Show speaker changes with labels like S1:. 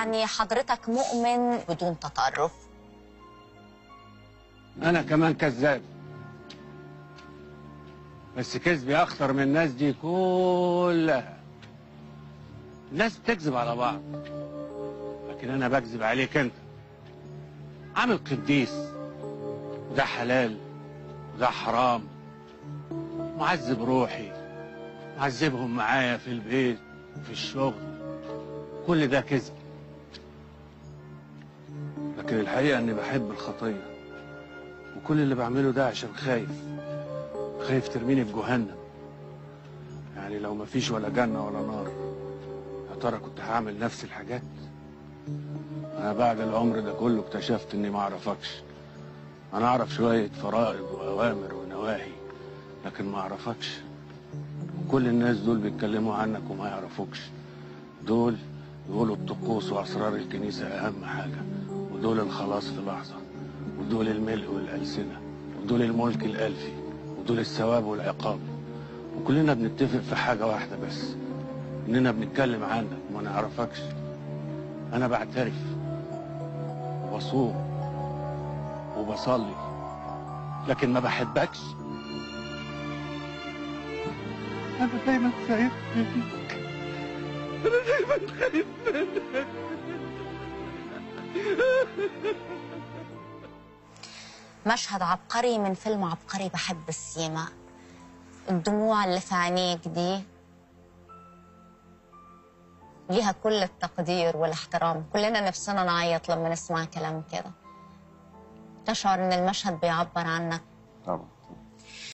S1: يعني حضرتك مؤمن بدون تطرف
S2: انا كمان كذاب بس كذبي اخطر من الناس دي كلها الناس بتكذب على بعض لكن انا بكذب عليك انت عامل قديس وده حلال وده حرام معذب روحي معذبهم معايا في البيت وفي الشغل كل ده كذب لكن الحقيقة اني بحب الخطيه وكل اللي بعمله ده عشان خايف خايف ترميني في جهنم يعني لو مفيش ولا جنة ولا نار يا ترى كنت هعمل نفس الحاجات أنا بعد العمر ده كله اكتشفت إني ما أعرفكش أنا أعرف شوية فرائض وأوامر ونواهي لكن ما أعرفكش كل الناس دول بيتكلموا عنك وما يعرفوكش دول يقولوا الطقوس وأسرار الكنيسة أهم حاجة ودول الخلاص في لحظة ودول الملء والألسنة ودول الملك الألفي ودول الثواب والعقاب وكلنا بنتفق في حاجة واحدة بس إننا بنتكلم عنك وما نعرفكش أنا بعترف وبصوم وبصلي لكن ما بحبكش أنا دايما خايف منك أنا دايما خايف منك
S1: مشهد عبقري من فيلم عبقري بحب السيما الدموع اللي في عينيك دي ليها كل التقدير والاحترام كلنا نفسنا نعيط لما نسمع كلام كده تشعر ان المشهد بيعبر عنك
S3: طبعا